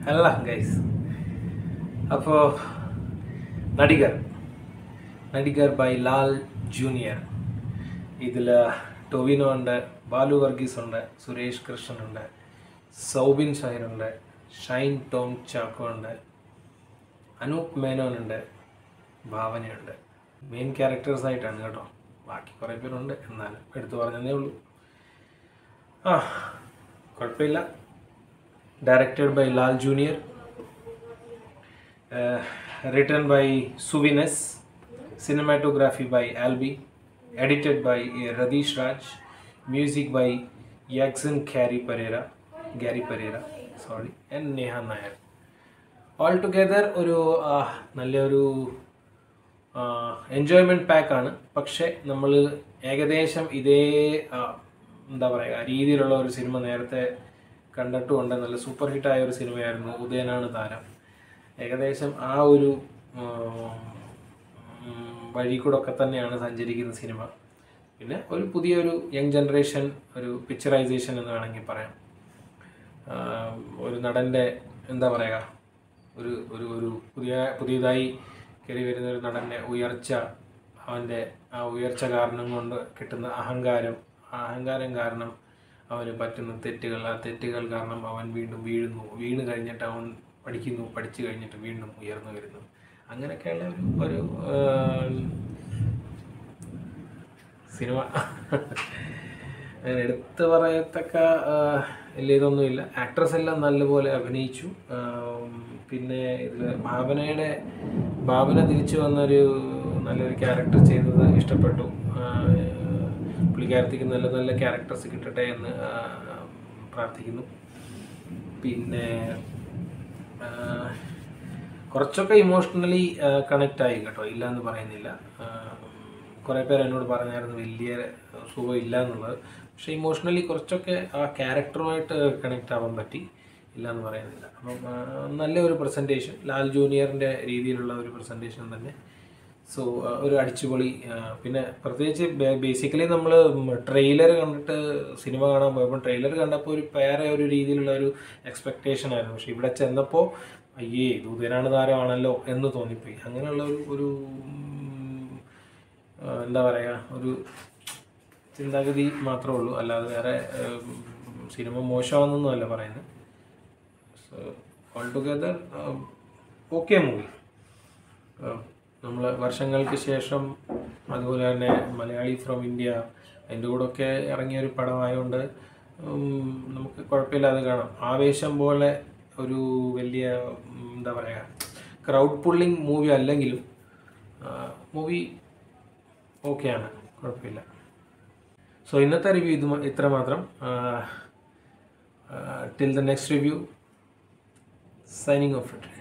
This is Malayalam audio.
അല്ല ഗൈസ് അപ്പോൾ നടികർ നടികർ ബൈ ലാൽ ജൂനിയർ ഇതിൽ ടൊവിനോ ഉണ്ട് ബാലു വർഗീസ് ഉണ്ട് സുരേഷ് കൃഷ്ണൻ ഉണ്ട് സൗബിൻ ഷൈറുണ്ട് ഷൈൻ ടോം ചാക്കോ ഉണ്ട് അനൂപ് മേനോൻ ഉണ്ട് ഭാവനയുണ്ട് മെയിൻ ക്യാരക്ടേഴ്സ് ആയിട്ടാണ് കേട്ടോ ബാക്കി കുറേ പേരുണ്ട് എന്നാലും എടുത്തു പറഞ്ഞതേ ഉള്ളൂ ആ കുഴപ്പമില്ല directed by Lal junior written by സുവിനസ് cinematography by Albi, edited by uh, Radish Raj, music by Yaxon Gary Pereira, Gary Pereira, sorry, and Neha Nair. All together ഒരു ആ, നല്ലൊരു എൻജോയ്മെൻറ്റ് പാക്കാണ് പക്ഷേ നമ്മൾ ഏകദേശം ഇതേ ആ, എന്താ പറയുക രീതിയിലുള്ള ഒരു സിനിമ നേരത്തെ കണ്ടിട്ടുമുണ്ട് നല്ല സൂപ്പർ ഹിറ്റായ ഒരു സിനിമയായിരുന്നു ഉദയനാണ് താരം ഏകദേശം ആ ഒരു ഉം, വഴി കൂടെ ഒക്കെ തന്നെയാണ് സഞ്ചരിക്കുന്ന സിനിമ പിന്നെ ഒരു പുതിയൊരു യങ് ജനറേഷൻ ഒരു പിക്ചറൈസേഷൻ എന്ന് വേണമെങ്കിൽ പറയാം ആഹ് ഒരു നടൻ്റെ എന്താ പറയുക ഒരു ഒരു ഒരു പുതിയ പുതിയതായി കയറി വരുന്ന ഒരു നടൻ്റെ ഉയർച്ച അവൻ്റെ ആ ഉയർച്ച കാരണം കൊണ്ട് കിട്ടുന്ന അഹങ്കാരം ആ അഹങ്കാരം കാരണം അവന് പറ്റുന്ന തെറ്റുകൾ ആ തെറ്റുകൾ കാരണം അവൻ വീണ്ടും വീഴുന്നു വീണ് കഴിഞ്ഞിട്ട് അവൻ പഠിക്കുന്നു പഠിച്ചു കഴിഞ്ഞിട്ട് വീണ്ടും ഉയർന്നു വരുന്നു അങ്ങനെയൊക്കെയുള്ള ഒരു ഒരു ആഹ്, സിനിമ അങ്ങനെ എടുത്തു പറയത്തക്ക ആഹ്, വലിയ ഇതൊന്നുമില്ല ആക്ട്രസ് എല്ലാം നല്ലപോലെ അഭിനയിച്ചു ആം, പിന്നെ ഇതിൽ ഭാവനയുടെ ഭാവന തിരിച്ചു വന്നൊരു നല്ലൊരു ക്യാരക്ടർ ചെയ്തത് ഇഷ്ടപ്പെട്ടു ആഹ്, പുള്ളിക്കാരത്തിക്ക് നല്ല നല്ല ക്യാരക്ടേഴ്സ് കിട്ടട്ടെ എന്ന് ആഹ്, പ്രാർത്ഥിക്കുന്നു പിന്നെ ആഹ്, കുറച്ചൊക്കെ ഇമോഷണലി കണക്റ്റ് ആയി കേട്ടോ ഇല്ല എന്ന് പറയുന്നില്ല കുറേ പേര് എന്നോട് പറഞ്ഞായിരുന്നു വലിയ സുഖം ഇല്ല എന്നുള്ളത് പക്ഷേ ഇമോഷണലി കുറച്ചൊക്കെ ആ ക്യാരക്ടറുമായിട്ട് കണക്റ്റ് ആവാൻ പറ്റി ഇല്ല എന്ന് പറയുന്നില്ല അപ്പം ആ, നല്ലൊരു പ്രസൻറ്റേഷൻ ലാൽ ജൂനിയറിൻ്റെ രീതിയിലുള്ള ഒരു പ്രസൻറ്റേഷൻ തന്നെ സോ ഒരു അടിച്ചുപൊളി ആ, പിന്നെ പ്രത്യേകിച്ച് ബേസിക്കലി നമ്മൾ ട്രെയിലർ കണ്ടിട്ട് സിനിമ കാണാൻ പോയപ്പോൾ ട്രെയിലർ കണ്ടപ്പോൾ ഒരു വേറെ ഒരു രീതിയിലുള്ള ഒരു എക്സ്പെക്റ്റേഷൻ ആയിരുന്നു പക്ഷെ ഇവിടെ ചെന്നപ്പോൾ അയ്യേ ഇത് ഉദയനാണ് താരമാണല്ലോ എന്ന് തോന്നിപ്പോയി അങ്ങനെയുള്ള ഒരു ഒരു ഉം, ആ, എന്താ പറയുക ഒരു ചിന്താഗതി മാത്രമേ ഉള്ളൂ അല്ലാതെ വേറെ ഉം, സിനിമ മോശമാണെന്നൊന്നും അല്ല പറയുന്നത് so all together okay movie നമ്മൾ വർഷങ്ങൾക്ക് ശേഷം അതുപോലെ തന്നെ മലയാളി ഫ്രം ഇന്ത്യ അതിൻ്റെ കൂടെ ഒക്കെ ഇറങ്ങിയ ഒരു പടമായതുകൊണ്ട് ഉം, നമുക്ക് കുഴപ്പമില്ലാതെ കാണാം ആവേശം പോലെ ഒരു വലിയ ഉം, എന്താ പറയുക ക്രൗഡ് പുള്ളിങ് മൂവി അല്ലെങ്കിലും മൂവി ഓക്കെയാണ് കുഴപ്പമില്ല സോ ഇന്നത്തെ റിവ്യൂ ഇത് മ- ഇത്ര മാത്രം till the next review signing off it